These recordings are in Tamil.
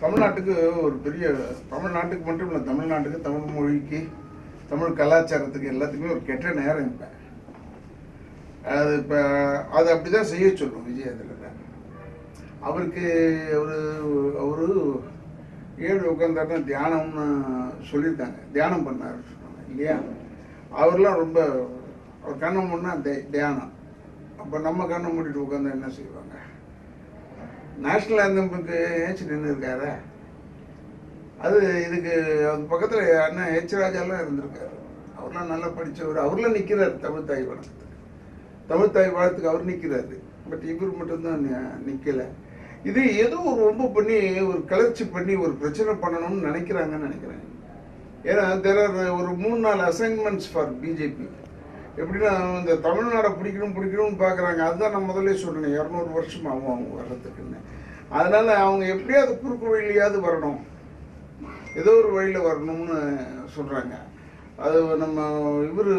தமிழ்நாட்டுக்கு ஒரு பெரிய தமிழ்நாட்டுக்கு மட்டும் இல்லை தமிழ்நாட்டுக்கு தமிழ் மொழிக்கு தமிழ் கலாச்சாரத்துக்கு எல்லாத்துக்குமே ஒரு கெட்ட நேரம் இப்போ அது இப்போ அது அப்படிதான் செய்ய சொல்லும் விஜய் அதில் அவருக்கு ஒரு அவரு ஏழு உட்காந்தாருன்னா தியானம்னு சொல்லியிருக்காங்க தியானம் பண்ணாரு சொன்னாங்க இல்லையா அவர்லாம் ரொம்ப அவர் கண்ணை மூடினா தி- தியானம் அப்போ நம்ம கண்ணை மூடிட்டு உட்காந்தா என்ன செய்வாங்க நேஷ்னல் ஆந்தமுக்கு ஏச்சு நின்று இருக்காரு அது இதுக்கு அது பக்கத்தில் அண்ணன் ஹெச் ராஜாலாம் இருந்திருக்காரு அவர்லாம் நல்லா படித்தவர் அவர்லாம் நிற்கிறார் தமிழ் தாய் வழக்கத்துக்கு தமிழ் தாய் வாழ்த்துக்கு அவர் நிற்கிறாரு பட் இவர் மட்டும்தான் நிற்கல இது ஏதோ ஒரு ரொம்ப பண்ணி ஒரு கிளர்ச்சி பண்ணி ஒரு பிரச்சனை பண்ணணும்னு நினைக்கிறாங்கன்னு நினைக்கிறேன் ஏன்னா தெர் ஆர் ஒரு மூணு நாலு அசைன்மெண்ட்ஸ் ஃபார் பிஜேபி எப்படின்னா இந்த தமிழ்நாடை பிடிக்கணும் பிடிக்கணும்னு பார்க்குறாங்க அதுதான் நான் முதல்ல சொன்னேன் இரநூறு வருஷம் ஆகும் அவங்க வர்றதுக்குன்னு அதனால அவங்க எப்படியாவது குறுக்கு வழியிலையாவது வரணும் ஏதோ ஒரு வழியில் வரணும்னு சொல்கிறாங்க அது நம்ம இவர்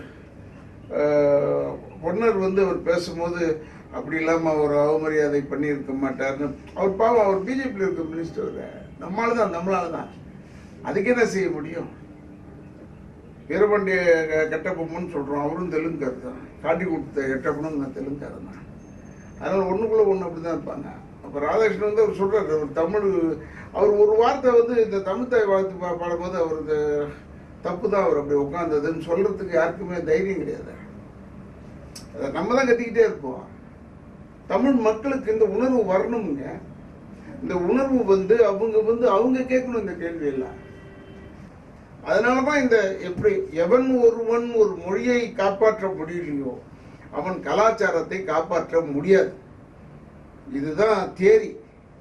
பொன்னர் வந்து அவர் பேசும்போது அப்படி இல்லாமல் அவர் அவமரியாதை பண்ணியிருக்க மாட்டார்னு அவர் பாவம் அவர் பிஜேபியில் இருக்க மினிஸ்டர் நம்மளால தான் நம்மளால தான் அதுக்கு என்ன செய்ய முடியும் வீரபாண்டிய க- கட்டபொம்மன் சொல்கிறோம் அவரும் தெலுங்கார் தான் காட்டி கொடுத்த எட்டப்பனும் நான் தெலுங்காரன் தான் அதனால் ஒன்றுக்குள்ளே ஒன்று அப்படி தான் இருப்பாங்க அப்போ ராதாகிருஷ்ணன் வந்து அவர் சொல்கிறார் அவர் தமிழ் அவர் ஒரு வார்த்தை வந்து இந்த தமிழ் தாய் வாழ்த்து பா பாடும்போது அவருக்கு தப்பு தான் அவர் அப்படி உட்காந்ததுன்னு சொல்கிறதுக்கு யாருக்குமே தைரியம் கிடையாது அதை நம்ம தான் கத்திக்கிட்டே இருப்போம் தமிழ் மக்களுக்கு இந்த உணர்வு வரணுங்க இந்த உணர்வு வந்து அவங்க வந்து அவங்க கேட்கணும் இந்த கேள்வி எல்லாம் அதனாலதான் இந்த எப்படி எவன் ஒருவன் ஒரு மொழியை காப்பாற்ற முடியலையோ அவன் கலாச்சாரத்தை காப்பாற்ற முடியாது இதுதான் தேரி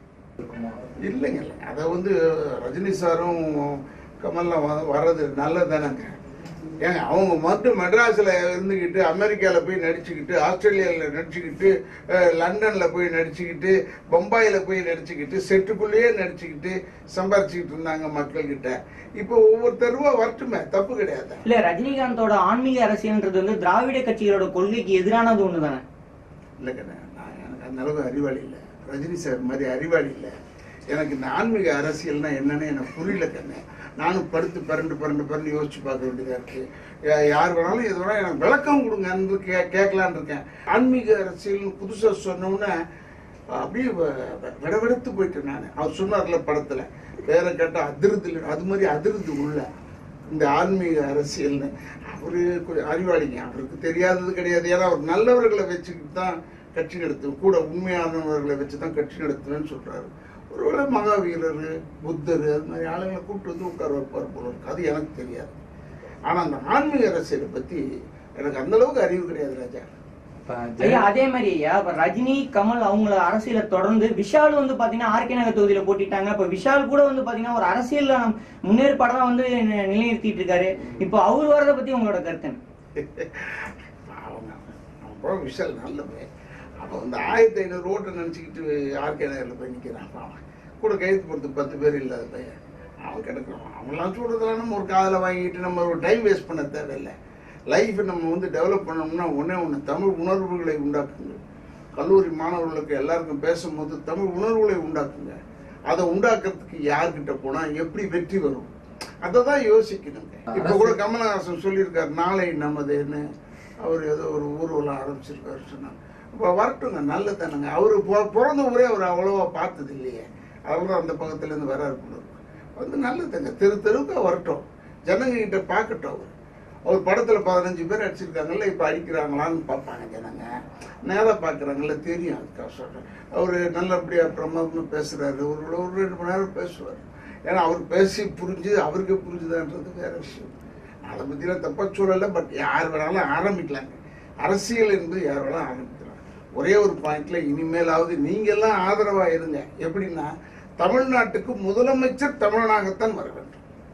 இல்லைங்க இல்லை அதை வந்து ரஜினி சாரும் கமல்லாம் வ- வர்றது நல்லதுதானங்க ஏங்க அவங்க மட்டும் மெட்ராஸில் இருந்துக்கிட்டு அமெரிக்காவில் போய் நடிச்சுக்கிட்டு ஆஸ்திரேலியாவில் நடிச்சுக்கிட்டு அஹ், லண்டனில் போய் நடிச்சுக்கிட்டு பம்பாயில் போய் நடிச்சுக்கிட்டு செட்டுக்குள்ளேயே நடிச்சுக்கிட்டு சம்பாரிச்சுக்கிட்டு இருந்தாங்க மக்கள்கிட்ட இப்போ ஒவ்வொருத்தருவா வரட்டுமே தப்பு கிடையாது இல்ல ரஜினிகாந்தோட ஆன்மீக அரசியல்ன்றது வந்து திராவிட கட்சிகளோட கொள்கைக்கு எதிரானது ஒண்ணு தானே இல்லை கண்ணே நான் எனக்கு அந்த அளவுக்கு அறிவாளி இல்லை ரஜினி சார் மாதிரி அறிவாளி இல்லை எனக்கு இந்த ஆன்மீக அரசியல்னா என்னன்னு எனக்கு புரியல கண்ணே நானும் படுத்து பரண்டு பரண்டு பரண்டு யோசிச்சு பார்க்க வேண்டியதா இருக்கு யா- யார் வேணாலும் எது வேணாலும் எனக்கு விளக்கம் கொடுங்கன்னு கே கேட்கலான்னு இருக்கேன் ஆன்மீக அரசியல் புதுசாக சொன்னோன்னே அப்படியே வ- வ- விடவெடுத்து போயிட்டேன் நான் அவர் சொன்னார்ல படத்துல பேரை கேட்டால் அதிருது அது மாதிரி அதிருது உள்ள இந்த ஆன்மீக அரசியல்னு அவரு கொஞ்சம் அறிவாளிங்க அவருக்கு தெரியாதது கிடையாது ஏன்னா அவர் நல்லவர்களை வச்சுக்கிட்டு தான் கட்சி நடத்துவேன் கூட உண்மையானவர்களை வச்சு தான் கட்சி நடத்துவேன்னு சொல்றாரு ஒருவேளை மகாவீரர் புத்தர் அது மாதிரி ஆளுங்களை கூப்பிட்டு வந்து உட்கார வைப்பார் போல இருக்கு அது எனக்கு தெரியாது ஆனா அந்த ஆன்மீக அரசியலை பத்தி எனக்கு அந்த அளவுக்கு அறிவு கிடையாது ராஜா இப்ப ஐயா ஜெய- அதே மாதிரி ஐயா இப்ப ரஜினி கமல் அவங்கள அரசியல தொடர்ந்து விஷால் வந்து பாத்தீங்கன்னா ஆர்கே நகர் தொகுதியில போட்டிட்டாங்க இப்ப விஷால் கூட வந்து பாத்தீங்கன்னா ஒரு அரசியல் முன்னேற்பாடா வந்து நி- நிலைநிறுத்திட்டு இருக்காரு இப்போ அவர் வரத பத்தி உங்களோட கருத்து என்ன? அவங்க அவன் போல விஷால் நல்லவன் அவன் வந்து ஆயிரத்தி ஐநூறு ஓட்டை நினச்சிக்கிட்டு ஆர்கே நகரில் போய் நிற்கிறான் அவன் கூட கையெழுத்து போடுறது பத்து பேர் இல்லாத பையன் அவன் கிடக்குறான் அவன்லாம் சொல்கிறதெல்லாம் நம்ம ஒரு காதில் வாங்கிட்டு நம்ம ஒரு டைம் வேஸ்ட் பண்ண தேவையில்லை லைஃப்பை நம்ம வந்து டெவலப் பண்ணோம்னா ஒன்றே ஒன்று தமிழ் உணர்வுகளை உண்டாக்குங்க கல்லூரி மாணவர்களுக்கு எல்லாருக்கும் பேசும்போது தமிழ் உணர்வுகளை உண்டாக்குங்க அதை உண்டாக்குறதுக்கு யார்கிட்ட போனால் எப்படி வெற்றி வரும் அதை தான் யோசிக்கணுங்க இப்போ கூட கமலஹாசன் சொல்லியிருக்காரு நாளை நமதுன்னு அவர் ஏதோ ஒரு ஊர்வலம் ஆரம்பிச்சிருக்காரு சொன்னாங்க இப்போ வரட்டுங்க நல்லதானுங்க அவர் பிறந்த ஊரே அவர் அவ்வளோவா பார்த்தது இல்லையே அவர் அந்த பக்கத்துலேருந்து வராரு போல இருக்கு. வந்து நல்லதுங்க தெரு தெருவுக்கு வரட்டும் ஜனங்க கிட்ட பார்க்கட்டும் அவர் அவர் படத்தில் பதினஞ்சு பேர் அடிச்சிருக்காங்கல்ல இப்போ அடிக்கிறாங்களான்னு பார்ப்பாங்க ஜனங்க நேராக பார்க்குறாங்கல்ல தெரியும் அதுக்காக சொல்கிறேன் அவர் நல்லபடியாக பிரமாதமாக பேசுகிறாரு ஒரு ஒரு ரெண்டு மணி நேரம் பேசுவார் ஏன்னா அவர் பேசி புரிஞ்சு அவருக்கு புரிஞ்சுதான்றது வேற விஷயம் அதை பற்றிலாம் தப்பாக சொல்லலை பட் யார் வேணாலும் ஆரம்பிக்கலாங்க அரசியல் என்பது யார் வேணாலும் ஆரம்பிக்கலாம் ஒரே ஒரு பாயிண்ட்ல இனிமேலாவது நீங்கெல்லாம் ஆதரவாக இருங்க எப்படின்னா தமிழ்நாட்டுக்கு முதலமைச்சர் தமிழனாகத்தான் வர வேண்டும்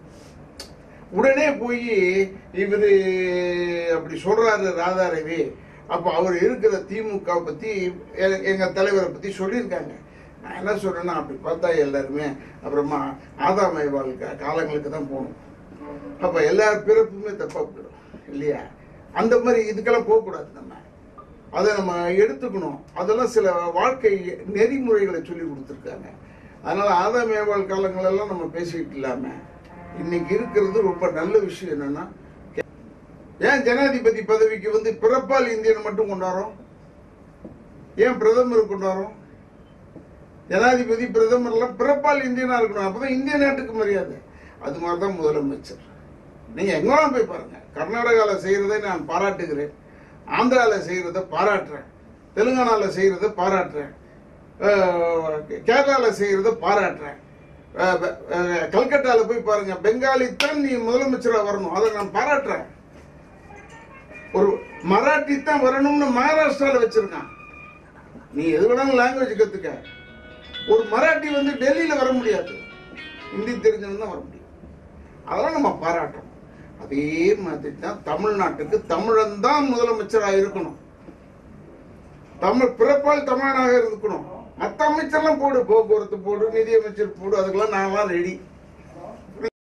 உடனே போய் இவர் அப்படி சொல்றாரு ராதாரவி அப்போ அவர் இருக்கிற திமுக பத்தி எ- எங்க தலைவரை பத்தி சொல்லியிருக்காங்க நான் என்ன சொல்றேன்னா அப்படி பார்த்தா எல்லாருமே அப்புறமா ஆதாமயவாள் கா- காலங்களுக்கு தான் போகணும் அப்ப எல்லார் பிறப்புமே தப்பா போயிடும் இல்லையா அந்த மாதிரி இதுக்கெல்லாம் போகக்கூடாது நம்ம அதை நம்ம எடுத்துக்கணும் அதெல்லாம் சில வாழ்க்கை நெறிமுறைகளை சொல்லி கொடுத்துருக்காங்க அதனால ஆதாய மேம்பால் காலங்கள் எல்லாம் நம்ம பேசிக்கிட்டு இல்லாம இன்னைக்கு இருக்கிறது ரொம்ப நல்ல விஷயம் என்னன்னா ஏன் ஜனாதிபதி பதவிக்கு வந்து பிறப்பால் இந்தியன் மட்டும் கொண்டாடுறோம் ஏன் பிரதமர் கொண்டாடுறோம் ஜனாதிபதி பிரதமர்லாம் பிறப்பால் இந்தியனா இருக்கணும் அப்பதான் இந்திய நாட்டுக்கு மரியாதை அது மாதிரி தான் முதலமைச்சர் நீங்க எங்கெல்லாம் போய் பாருங்க கர்நாடகாவில் செய்யறதை நான் பாராட்டுகிறேன் ஆந்திராவில் செய்யறதை பாராட்டுறேன் தெலுங்கானாவில் செய்யறதை பாராட்டுறேன் அஹ், கேரளாவில் செய்யறதை பாராட்டுறேன் அஹ், அஹ், கல்கட்டாவில் போய் பாருங்க பெங்காலி தான் நீ முதலமைச்சரா வரணும் அதை நான் பாராட்டுறேன் ஒரு மராட்டி தான் வரணும்னு மகாராஷ்டிரால வச்சிருக்கான் நீ எது வேணாலும் லாங்குவேஜ் கத்துக்க ஒரு மராட்டி வந்து டெல்லியில வர முடியாது ஹிந்தி தெரிஞ்சவன் தான் வர முடியும் அதெல்லாம் நம்ம பாராட்டணும் அதே மாதிரி தான் தமிழ்நாட்டுக்கு தமிழன் தான் முதலமைச்சராக இருக்கணும் தமிழ் பிறப்பால் தமிழனாக இருக்கணும் மற்ற அமைச்சர்லாம் போடு போக்குவரத்து போடு நிதி அமைச்சர் போடு அதுக்கெல்லாம் நான்லாம் ரெடி